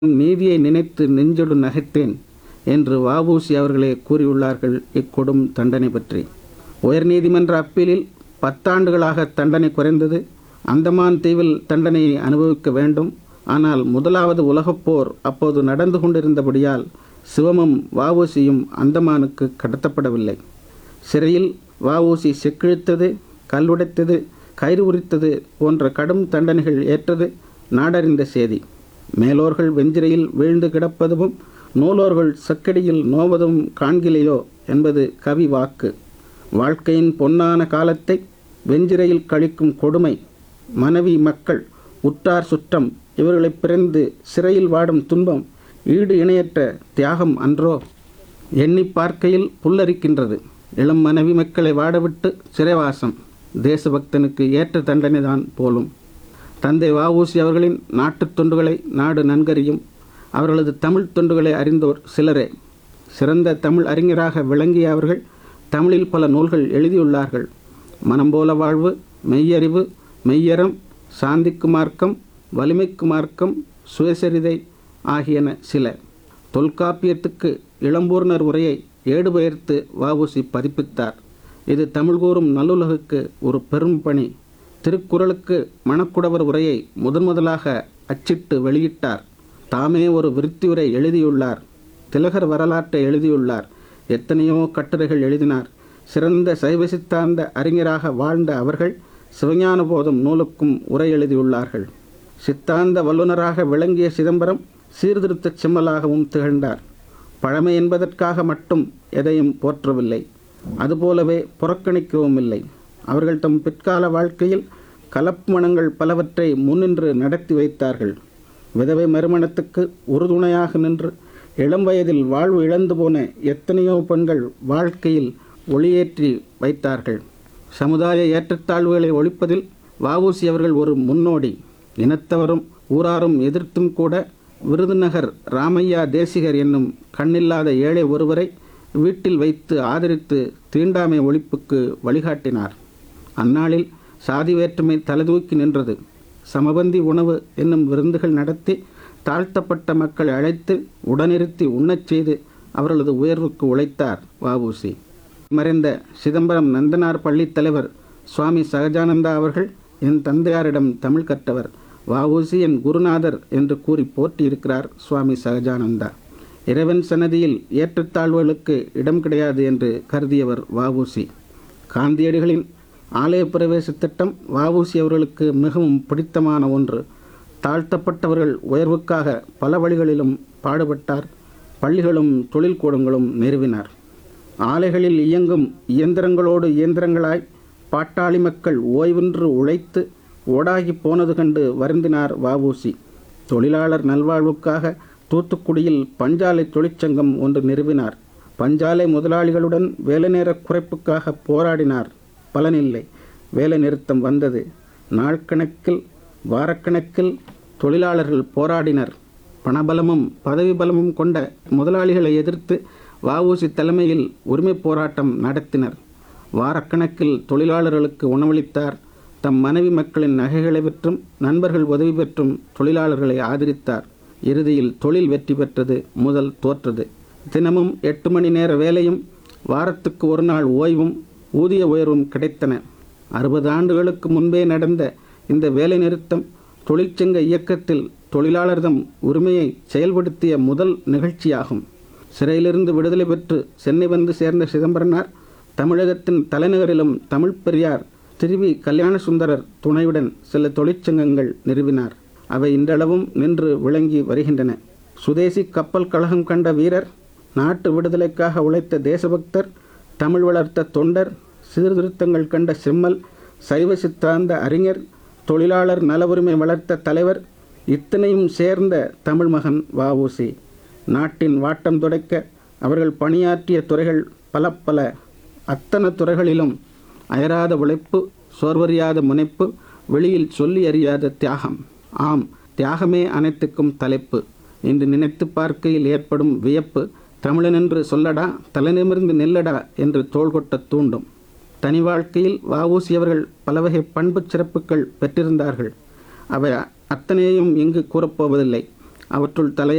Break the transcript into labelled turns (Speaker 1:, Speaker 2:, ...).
Speaker 1: நீதியை நினைத்து நெஞ்சொடு நகைத்தேன் என்று வஉசி அவர்களே கூறியுள்ளார்கள் இக்கொடும் தண்டனை பற்றி உயர்நீதிமன்ற அப்பீலில் பத்தாண்டுகளாக தண்டனை குறைந்தது அந்தமான் தீவில் தண்டனையை அனுபவிக்க வேண்டும் ஆனால் முதலாவது உலகப் போர் அப்போது நடந்து கொண்டிருந்தபடியால் சிவமும் வஉசியும் அந்தமானுக்கு கடத்தப்படவில்லை சிறையில் வஉசி செக்கிழித்தது கல்லுடைத்தது கயிறு உரித்தது போன்ற கடும் தண்டனைகள் ஏற்றது நாடறிந்த செய்தி மேலோர்கள் வெஞ்சிரையில் வீழ்ந்து கிடப்பதும் நூலோர்கள் சக்கடியில் நோவதும் காண்கிலையோ என்பது கவி வாக்கு வாழ்க்கையின் பொன்னான காலத்தை வெஞ்சிரையில் கழிக்கும் கொடுமை மனைவி மக்கள் உற்றார் சுற்றம் இவர்களைப் பிறந்து சிறையில் வாடும் துன்பம் ஈடு இணையற்ற தியாகம் அன்றோ எண்ணி பார்க்கையில் புல்லரிக்கின்றது இளம் மனைவி மக்களை வாடவிட்டு சிறைவாசம் தேசபக்தனுக்கு ஏற்ற தண்டனைதான் போலும் தந்தை வஉசி அவர்களின் நாட்டுத் தொண்டுகளை நாடு நன்கறியும் அவர்களது தமிழ் தொண்டுகளை அறிந்தோர் சிலரே சிறந்த தமிழ் அறிஞராக விளங்கிய அவர்கள் தமிழில் பல நூல்கள் எழுதியுள்ளார்கள் மனம் போல வாழ்வு மெய்யறிவு மெய்யறம் சாந்திக்கு மார்க்கம் வலிமைக்கு மார்க்கம் சுயசரிதை ஆகியன சில தொல்காப்பியத்துக்கு இளம்பூர்ணர் உரையை ஏடுபெயர்த்து வஉசி பதிப்பித்தார் இது தமிழ் கூறும் நல்லுலகுக்கு ஒரு பெரும் பணி திருக்குறளுக்கு மணக்குடவர் உரையை முதன் முதலாக அச்சிட்டு வெளியிட்டார் தாமே ஒரு விருத்தியுரை எழுதியுள்ளார் திலகர் வரலாற்றை எழுதியுள்ளார் எத்தனையோ கட்டுரைகள் எழுதினார் சிறந்த சைவ சித்தாந்த அறிஞராக வாழ்ந்த அவர்கள் சிவஞான போதம் நூலுக்கும் உரை எழுதியுள்ளார்கள் சித்தாந்த வல்லுநராக விளங்கிய சிதம்பரம் சீர்திருத்தச் செம்மலாகவும் திகழ்ந்தார் பழமை என்பதற்காக மட்டும் எதையும் போற்றவில்லை அதுபோலவே புறக்கணிக்கவும் இல்லை அவர்கள் தம் பிற்கால வாழ்க்கையில் கலப்பு மனங்கள் பலவற்றை முன்னின்று நடத்தி வைத்தார்கள் விதவை மறுமணத்துக்கு உறுதுணையாக நின்று இளம் வயதில் வாழ்வு இழந்து போன எத்தனையோ பெண்கள் வாழ்க்கையில் ஒளியேற்றி வைத்தார்கள் சமுதாய ஏற்றத்தாழ்வுகளை ஒழிப்பதில் வஉசி அவர்கள் ஒரு முன்னோடி இனத்தவரும் ஊராரும் எதிர்த்தும் கூட விருதுநகர் ராமையா தேசிகர் என்னும் கண்ணில்லாத ஏழை ஒருவரை வீட்டில் வைத்து ஆதரித்து தீண்டாமை ஒழிப்புக்கு வழிகாட்டினார் அந்நாளில் சாதி வேற்றுமை தலைதூக்கி நின்றது சமபந்தி உணவு என்னும் விருந்துகள் நடத்தி தாழ்த்தப்பட்ட மக்களை அழைத்து உடனிருத்தி உண்ணச் செய்து அவர்களது உயர்வுக்கு உழைத்தார் வஉசி மறைந்த சிதம்பரம் நந்தனார் பள்ளித் தலைவர் சுவாமி சகஜானந்தா அவர்கள் என் தந்தையாரிடம் தமிழ் கற்றவர் வஉசி என் குருநாதர் என்று கூறி போற்றியிருக்கிறார் சுவாமி சகஜானந்தா இறைவன் சன்னதியில் ஏற்றத்தாழ்வுகளுக்கு இடம் கிடையாது என்று கருதியவர் வஉசி காந்தியடிகளின் ஆலய பிரவேச திட்டம் வஉசி அவர்களுக்கு மிகவும் பிடித்தமான ஒன்று தாழ்த்தப்பட்டவர்கள் உயர்வுக்காக பல வழிகளிலும் பாடுபட்டார் பள்ளிகளும் தொழில்கூடங்களும் நிறுவினார் ஆலைகளில் இயங்கும் இயந்திரங்களோடு இயந்திரங்களாய் பாட்டாளி மக்கள் ஓய்வின்றி உழைத்து ஓடாகி போனது கண்டு வருந்தினார் வஉசி தொழிலாளர் நல்வாழ்வுக்காக தூத்துக்குடியில் பஞ்சாலை தொழிற்சங்கம் ஒன்று நிறுவினார் பஞ்சாலை முதலாளிகளுடன் வேலைநேர குறைப்புக்காக போராடினார் பலனில்லை வேலை நிறுத்தம் வந்தது நாட்கணக்கில் வாரக்கணக்கில் தொழிலாளர்கள் போராடினர் பணபலமும் பதவி பலமும் கொண்ட முதலாளிகளை எதிர்த்து வஉசி தலைமையில் உரிமை போராட்டம் நடத்தினர் வாரக்கணக்கில் தொழிலாளர்களுக்கு உணவளித்தார் தம் மனைவி மக்களின் நகைகளை பெற்றும் நண்பர்கள் உதவி பெற்றும் தொழிலாளர்களை ஆதரித்தார் இறுதியில் தொழில் வெற்றி பெற்றது முதல் தோற்றது தினமும் எட்டு மணி நேர வேலையும் வாரத்துக்கு ஒரு நாள் ஓய்வும் ஊதிய உயர்வும் கிடைத்தன அறுபது ஆண்டுகளுக்கு முன்பே நடந்த இந்த வேலை நிறுத்தம் தொழிற்சங்க இயக்கத்தில் தொழிலாளர்தம் உரிமையை செயல்படுத்திய முதல் நிகழ்ச்சியாகும் சிறையிலிருந்து விடுதலை பெற்று சென்னை வந்து சேர்ந்த சிதம்பரனார் தமிழகத்தின் தலைநகரிலும் தமிழ் பெரியார் திருவி கல்யாண சுந்தரர் துணையுடன் சில தொழிற்சங்கங்கள் நிறுவினார் அவை இன்றளவும் நின்று விளங்கி வருகின்றன சுதேசி கப்பல் கழகம் கண்ட வீரர் நாட்டு விடுதலைக்காக உழைத்த தேசபக்தர் தமிழ் வளர்த்த தொண்டர் சீர்திருத்தங்கள் கண்ட செம்மல் சைவ சித்தாந்த அறிஞர் தொழிலாளர் நல உரிமை வளர்த்த தலைவர் இத்தனையும் சேர்ந்த தமிழ் மகன் வஉசி நாட்டின் வாட்டம் துடைக்க அவர்கள் பணியாற்றிய துறைகள் பல பல அத்தனை துறைகளிலும் அயராத உழைப்பு சோர்வறியாத முனைப்பு வெளியில் சொல்லி அறியாத தியாகம் ஆம் தியாகமே அனைத்துக்கும் தலைப்பு இன்று நினைத்து பார்க்கையில் ஏற்படும் வியப்பு தமிழன் என்று சொல்லடா தலைநிமிர்ந்து நெல்லடா என்று தோள்கொட்ட தூண்டும் தனி வாழ்க்கையில் வஉசி அவர்கள் பலவகை பண்புச் சிறப்புகள் பெற்றிருந்தார்கள் அவை அத்தனையையும் இங்கு கூறப்போவதில்லை அவற்றுள் தலை